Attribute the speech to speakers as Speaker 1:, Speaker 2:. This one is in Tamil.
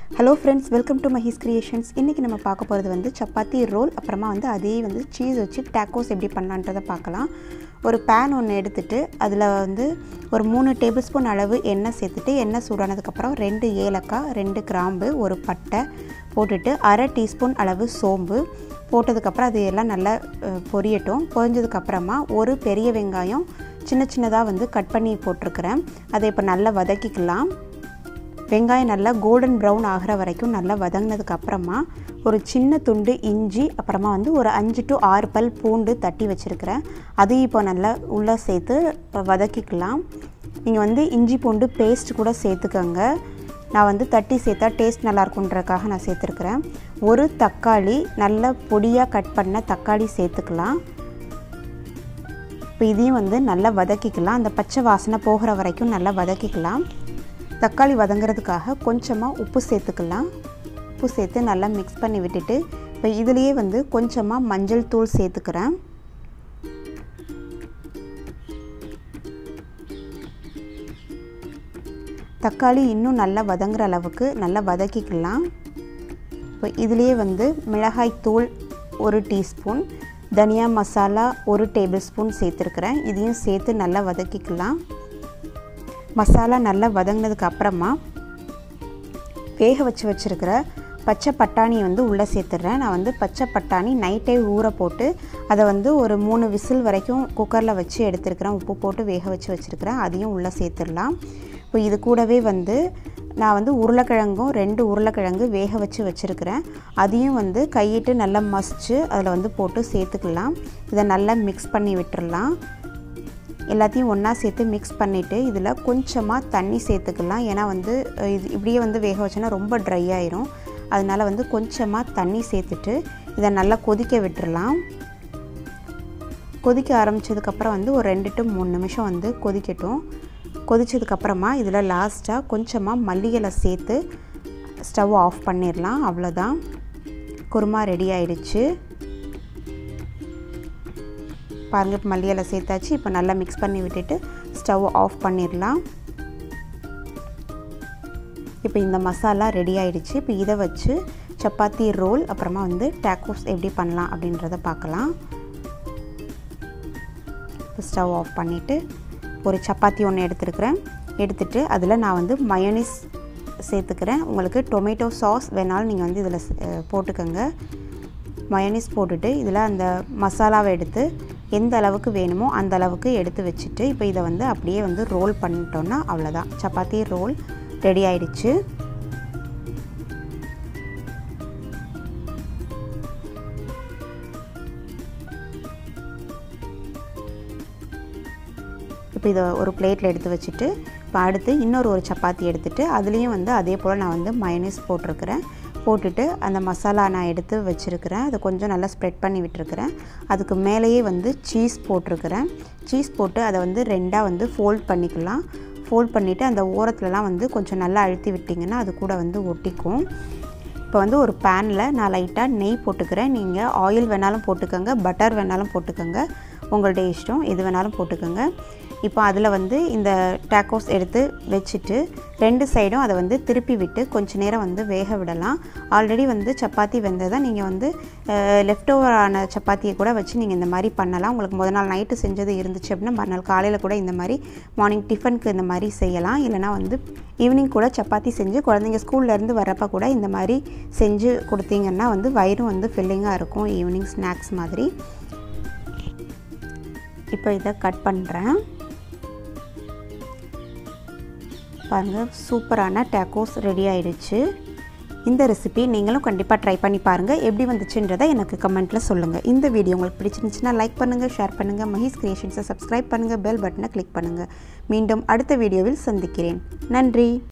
Speaker 1: hello friends welcome to Mahees creations இன்றைக்கி நம்ம பார்க்க போகிறது வந்து சப்பாத்தி ரோல் அப்புறமா வந்து அதே வந்து சீஸ் வச்சு டேக்கோஸ் எப்படி பண்ணலான்றதை பார்க்கலாம் ஒரு பேன் ஒன்று எடுத்துட்டு அதில் வந்து ஒரு மூணு டேபிள் ஸ்பூன் அளவு எண்ணெய் சேர்த்துட்டு எண்ணெய் சூடானதுக்கப்புறம் ரெண்டு ஏலக்காய் ரெண்டு கிராம்பு ஒரு பட்டை போட்டுட்டு அரை டீஸ்பூன் அளவு சோம்பு போட்டதுக்கப்புறம் அது எல்லாம் நல்லா அஹ், பொரியட்டும் பொரிஞ்சதுக்கப்புறமா ஒரு பெரிய வெங்காயம் சின்ன சின்னதாக வந்து கட் பண்ணி போட்டிருக்கிறேன் அதை இப்போ நல்லா வதக்கிக்கலாம் வெங்காயம் நல்லா கோல்டன் ப்ரௌன் ஆகிற வரைக்கும் நல்லா வதங்கினதுக்கு அப்புறமா ஒரு சின்ன துண்டு இஞ்சி அப்புறமா வந்து ஒரு அஞ்சு டு ஆறு பல் பூண்டு தட்டி வச்சுருக்கிறேன் அதையும் இப்போ நல்லா உள்ளே சேர்த்து வதக்கிக்கலாம் நீங்கள் வந்து இஞ்சி பூண்டு பேஸ்ட் கூட சேர்த்துக்கோங்க நான் வந்து தட்டி சேர்த்தா டேஸ்ட் நல்லா இருக்குன்றதுக்காக நான் சேர்த்துருக்குறேன் ஒரு தக்காளி நல்ல பொடியாக கட் பண்ண தக்காளி சேர்த்துக்கலாம் இப்போ இதையும் வந்து நல்லா வதக்கிக்கலாம் அந்த பச்சை வாசனை போகிற வரைக்கும் நல்லா வதக்கிக்கலாம் தக்காளி வதங்குறதுக்காக கொஞ்சமாக உப்பு சேர்த்துக்கலாம் உப்பு சேர்த்து நல்லா மிக்ஸ் பண்ணி விட்டுட்டு இப்போ இதுலேயே வந்து கொஞ்சமாக மஞ்சள் தூள் சேர்த்துக்கிறேன் தக்காளி இன்னும் நல்லா வதங்குற அளவுக்கு நல்லா வதக்கிக்கலாம் இப்போ இதுலேயே வந்து மிளகாய் தூள் ஒரு டீஸ்பூன் தனியா மசாலா ஒரு டேபிள் ஸ்பூன் சேர்த்துருக்குறேன் இதையும் சேர்த்து நல்லா வதக்கிக்கலாம் மசாலா நல்லா வதங்கினதுக்கு அப்புறமா வேக வச்சு வச்சுருக்கிற பச்சை பட்டாணி வந்து உள்ளே சேர்த்துடுறேன் நான் வந்து பச்சை பட்டாணி நைட்டே ஊற போட்டு அதை வந்து ஒரு மூணு விசில் வரைக்கும் குக்கரில் வச்சு எடுத்துருக்கிறேன் உப்பு போட்டு வேக வச்சு வச்சுருக்கிறேன் அதையும் உள்ளே சேர்த்துடலாம் இப்போ இது கூடவே வந்து நான் வந்து உருளைக்கிழங்கும் ரெண்டு உருளைக்கிழங்கு வேக வச்சு வச்சுருக்கிறேன் அதையும் வந்து கையிட்டு நல்லா மசிச்சு அதில் வந்து போட்டு சேர்த்துக்கலாம் இதை நல்லா மிக்ஸ் பண்ணி விட்டுறலாம் எல்லாத்தையும் ஒன்றா சேர்த்து மிக்ஸ் பண்ணிவிட்டு இதில் கொஞ்சமாக தண்ணி சேர்த்துக்கலாம் ஏன்னா வந்து அஹ், இது இப்படியே வந்து வேக வச்சோன்னா ரொம்ப ட்ரை ஆயிரும் அதனால் வந்து கொஞ்சமாக தண்ணி சேர்த்துட்டு இதை நல்லா கொதிக்க விட்டுறலாம் கொதிக்க ஆரம்பித்ததுக்கப்புறம் வந்து ஒரு ரெண்டு டு மூணு நிமிஷம் வந்து கொதிக்கட்டும் கொதிச்சதுக்கப்புறமா இதில் லாஸ்ட்டாக கொஞ்சமாக மல்லிகளை சேர்த்து ஸ்டவ் ஆஃப் பண்ணிடலாம் அவ்வளோதான் குருமா ரெடி ஆயிடுச்சு பாருங்கள் இப்போ மல்லி இலை சேர்த்தாச்சு இப்போ நல்லா மிக்ஸ் பண்ணி விட்டுட்டு ஸ்டவ் ஆஃப் பண்ணிடலாம் இப்போ இந்த மசாலா ரெடி ஆயிடுச்சு இப்போ இதை வச்சு சப்பாத்தி ரோல் அப்புறமா வந்து டேக்கோஸ் எப்படி பண்ணலாம் அப்படின்றத பார்க்கலாம் இப்போ ஸ்டவ் ஆஃப் பண்ணிவிட்டு ஒரு சப்பாத்தி ஒன்று எடுத்துருக்கிறேன் எடுத்துட்டு அதில் நான் வந்து மயோனிஸ் சேர்த்துக்கிறேன் உங்களுக்கு டொமேட்டோ சாஸ் வேணாலும் நீங்கள் வந்து இதில் போட்டுக்கோங்க மயோனிஸ் போட்டுட்டு இதில் அந்த மசாலாவை எடுத்து எந்த அளவுக்கு வேணுமோ அந்த அளவுக்கு எடுத்து வச்சுட்டு இப்போ இதை வந்து அப்படியே வந்து ரோல் பண்ணிட்டோன்னா அவ்வளோதான் சப்பாத்தி ரோல் ரெடி ஆயிடுச்சு இப்போ இதை ஒரு பிளேட்டில் எடுத்து வச்சுட்டு இப்போ அடுத்து இன்னொரு ஒரு சப்பாத்தி எடுத்துட்டு அதுலேயும் வந்து அதே போல் நான் வந்து மயனீஸ் போட்டிருக்கிறேன் போட்டுட்டு அந்த மசாலா நான் எடுத்து வச்சுருக்கிறேன் அதை கொஞ்சம் நல்லா ஸ்ப்ரெட் பண்ணி விட்டுருக்கிறேன் அதுக்கு மேலேயே வந்து சீஸ் போட்டிருக்கிறேன் சீஸ் போட்டு அதை வந்து ரெண்டாக வந்து ஃபோல்ட் பண்ணிக்கலாம் ஃபோல்ட் பண்ணிவிட்டு அந்த ஓரத்துலலாம் வந்து கொஞ்சம் நல்லா அழுத்தி விட்டிங்கன்னா அது கூட வந்து ஒட்டிக்கும் இப்போ வந்து ஒரு பேனில் நான் லைட்டாக நெய் போட்டுக்கிறேன் நீங்கள் ஆயில் வேணாலும் போட்டுக்கோங்க பட்டர் வேணாலும் போட்டுக்கோங்க உங்களுடைய இஷ்டம் எது வேணாலும் போட்டுக்கோங்க இப்போ அதில் வந்து இந்த டேக்கோஸ் எடுத்து வச்சுட்டு ரெண்டு சைடும் அதை வந்து திருப்பி விட்டு கொஞ்ச நேரம் வந்து வேக விடலாம் ஆல்ரெடி வந்து சப்பாத்தி வெந்ததை நீங்கள் வந்து லெஃப்ட் ஓவரான சப்பாத்தியை கூட வச்சு நீங்கள் இந்த மாதிரி பண்ணலாம் உங்களுக்கு முதல் நாள் நைட்டு செஞ்சது இருந்துச்சு அப்படின்னா மறுநாள் காலையில் கூட இந்த மாதிரி மார்னிங் டிஃபனுக்கு இந்த மாதிரி செய்யலாம் இல்லைனா வந்து ஈவினிங் கூட சப்பாத்தி செஞ்சு குழந்தைங்க ஸ்கூல்லேருந்து வரப்போ கூட இந்த மாதிரி செஞ்சு கொடுத்தீங்கன்னா வந்து வயிறும் வந்து ஃபில்லிங்காக இருக்கும் ஈவினிங் ஸ்நாக்ஸ் மாதிரி இப்போ இதை கட் பண்ணுறேன் பாருங்கள் சூப்பரான டேக்கோஸ் ரெடி ஆயிடுச்சு இந்த ரெசிபி நீங்களும் கண்டிப்பாக ட்ரை பண்ணி பாருங்கள் எப்படி வந்துச்சுன்றதை எனக்கு கமெண்ட்டில் சொல்லுங்கள் இந்த வீடியோ உங்களுக்கு பிடிச்சிருந்துச்சுன்னா லைக் பண்ணுங்கள் ஷேர் பண்ணுங்கள் மஹீஸ் கிரியேஷன்ஸை சப்ஸ்கிரைப் பண்ணுங்கள் பெல் பட்டனை கிளிக் பண்ணுங்கள் மீண்டும் அடுத்த வீடியோவில் சந்திக்கிறேன் நன்றி